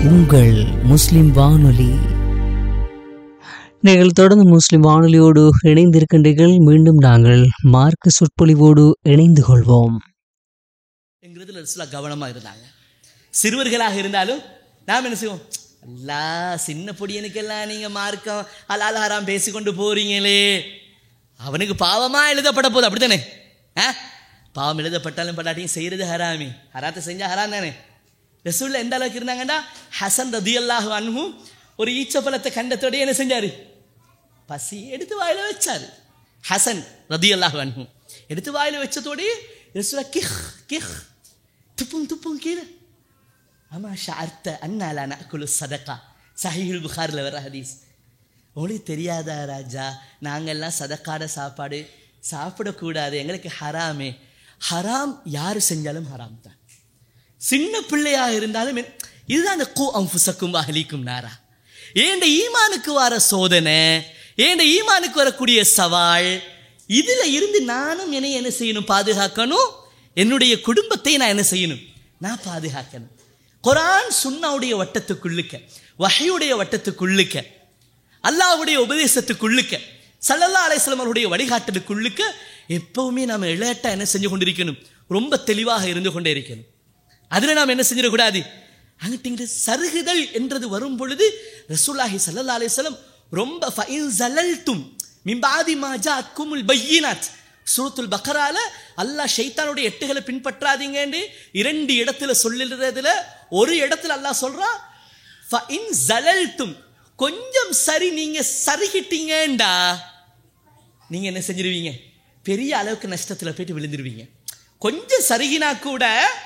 உங்கள் முஸ்லிம் வானொலி நீங்கள் தொடர்ந்து முஸ்லிம் வானொலியோடு இணைந்திருக்கின்றீர்கள் மீண்டும் நாங்கள் மார்க்க சொற்பொழிவோடு இணைந்து கொள்வோம் என்கிறதுல ரசூலா கவனமாக இருந்தாங்க சிறுவர்களாக இருந்தாலும் நாம் என்ன செய்வோம் அல்லா சின்ன பொடியனுக்கெல்லாம் நீங்கள் மார்க்கம் அலால் ஹராம் பேசிக்கொண்டு போறீங்களே அவனுக்கு பாவமா எழுதப்பட போகுது அப்படித்தானே ஆ பாவம் எழுதப்பட்டாலும் பட்டாட்டியும் செய்கிறது ஹராமி ஹராத்தை செஞ்சா ஹராம் தானே ரசூல்ல எந்த அளவுக்கு இருந்தாங்கன்னா ஹசன் ரதி அல்லாஹு அன்ஹும் ஒரு ஈச்சப்பழத்தை கண்டத்தோடய என்ன செஞ்சாரு பசி எடுத்து வாயில வச்சாரு ஹசன் ரதி அல்லாஹு அன்ஹு எடுத்து வாயில வச்சதோடய ரசூலா கிஹ் கிஹ் துப்பும் துப்பும் கீழே ஆமா ஷார்த்த அண்ணாலா நக்குலு சதக்கா சஹீஹுல் புகாரில் வர ஹதீஸ் உங்களுக்கு தெரியாதா ராஜா நாங்கள்லாம் சதக்காட சாப்பாடு சாப்பிடக்கூடாது எங்களுக்கு ஹராமே ஹராம் யார் செஞ்சாலும் ஹராம் தான் சின்ன பிள்ளையாக இருந்தாலும் என்- இதுதான் அந்த கூ அம்புசக்கும் அகலிக்கும் நாரா ஏண்ட ஈமானுக்கு வர சோதனை ஏண்ட ஈமானுக்கு வரக்கூடிய சவால் இதுல இருந்து நானும் என்னை என்ன செய்யணும் பாதுகாக்கணும் என்னுடைய குடும்பத்தை நான் என்ன செய்யணும் நான் பாதுகாக்கணும் குரான் சுன்னாவுடைய வட்டத்துக்குள்ளுக்க வஹையுடைய வட்டத்துக்குள்ளுக்க அல்லாஹ்வுடைய உபதேசத்துக்குள்ளுக்க சல்லல்லா அலைஹிஸ்ஸலாம் அவருடைய வழிகாட்டலுக்குள்ளுக்க எப்பவுமே நாம இளையட்டா என்ன செஞ்சு கொண்டிருக்கணும் ரொம்ப தெளிவாக இருந்து கொண்டே இருக்கணும் அதுல நாம் என்ன செஞ்சிடக்கூடாது அங்கிட்டு சருகுதல் என்றது வரும் பொழுது ரசூலுல்லாஹி ஸல்லல்லாஹு அலைஹி வஸல்லம் ரொம்ப ஃபஇன் ஜலல்தும் மின் பாதி மா ஜாஅத்குமுல் பையினாத் சூரத்துல் பக்ரால அல்லாஹ் ஷைத்தானுடைய எட்டுகளை பின்பற்றாதீங்கன்னு இரண்டு இடத்துல சொல்லுறதுல ஒரு இடத்துல அல்லாஹ் சொல்றான் ஃபஇன் ஜலல்தும் கொஞ்சம் சரி நீங்க சருகிட்டீங்கண்டா நீங்க என்ன செஞ்சிருவீங்க பெரிய அளவுக்கு நஷ்டத்துல போயிட்டு விழுந்துருவீங்க கொஞ்சம் சருகினா கூட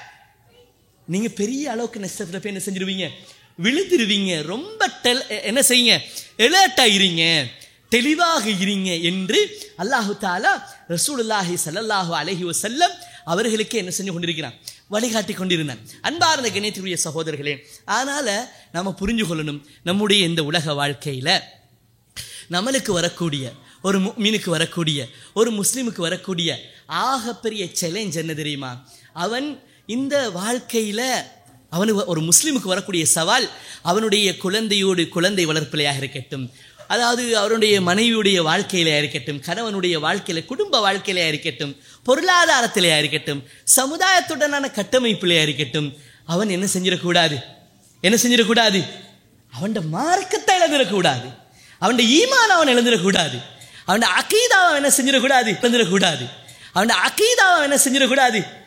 நீங்க பெரிய அளவுக்கு நஷ்டத்துல போய் என்ன செஞ்சிருவீங்க விழுந்துருவீங்க ரொம்ப டெல் என்ன செய்யுங்க எலர்ட்டா இருங்க தெளிவாக இருங்க என்று அல்லாஹு தாலா ரசூலுல்லாஹி ஸல்லல்லாஹு அலைஹி வஸல்லம் அவர்களுக்கு என்ன செஞ்சு கொண்டிருக்கிறான் வழிகாட்டி கொண்டிருந்தான் அன்பார்ந்த கணேத்திரிய சகோதரர்களே அதனால நாம புரிஞ்சு கொள்ளணும் நம்முடைய இந்த உலக வாழ்க்கையில நம்மளுக்கு வரக்கூடிய ஒரு மீனுக்கு வரக்கூடிய ஒரு முஸ்லீமுக்கு வரக்கூடிய ஆகப்பெரிய சேலஞ்ச் என்ன தெரியுமா அவன் இந்த வாழ்க்கையில அவனுக்கு ஒரு முஸ்லீமுக்கு வரக்கூடிய சவால் அவனுடைய குழந்தையோடு குழந்தை வளர்ப்பிலையாக இருக்கட்டும் அதாவது அவனுடைய மனைவியுடைய வாழ்க்கையிலையா இருக்கட்டும் கணவனுடைய வாழ்க்கையில குடும்ப வாழ்க்கையிலையா இருக்கட்டும் பொருளாதாரத்திலையா இருக்கட்டும் சமுதாயத்துடனான கட்டமைப்பிலையா இருக்கட்டும் அவன் என்ன செஞ்சிடக்கூடாது என்ன செஞ்சிடக்கூடாது அவன் மார்க்கத்தை இழந்துடக்கூடாது அவன் ஈமான் அவன் இழந்துடக்கூடாது அவன் அகீதாவை என்ன செஞ்சிடக்கூடாது இழந்துடக்கூடாது அவன் அகீதாவை என்ன செஞ்சிடக்கூடாது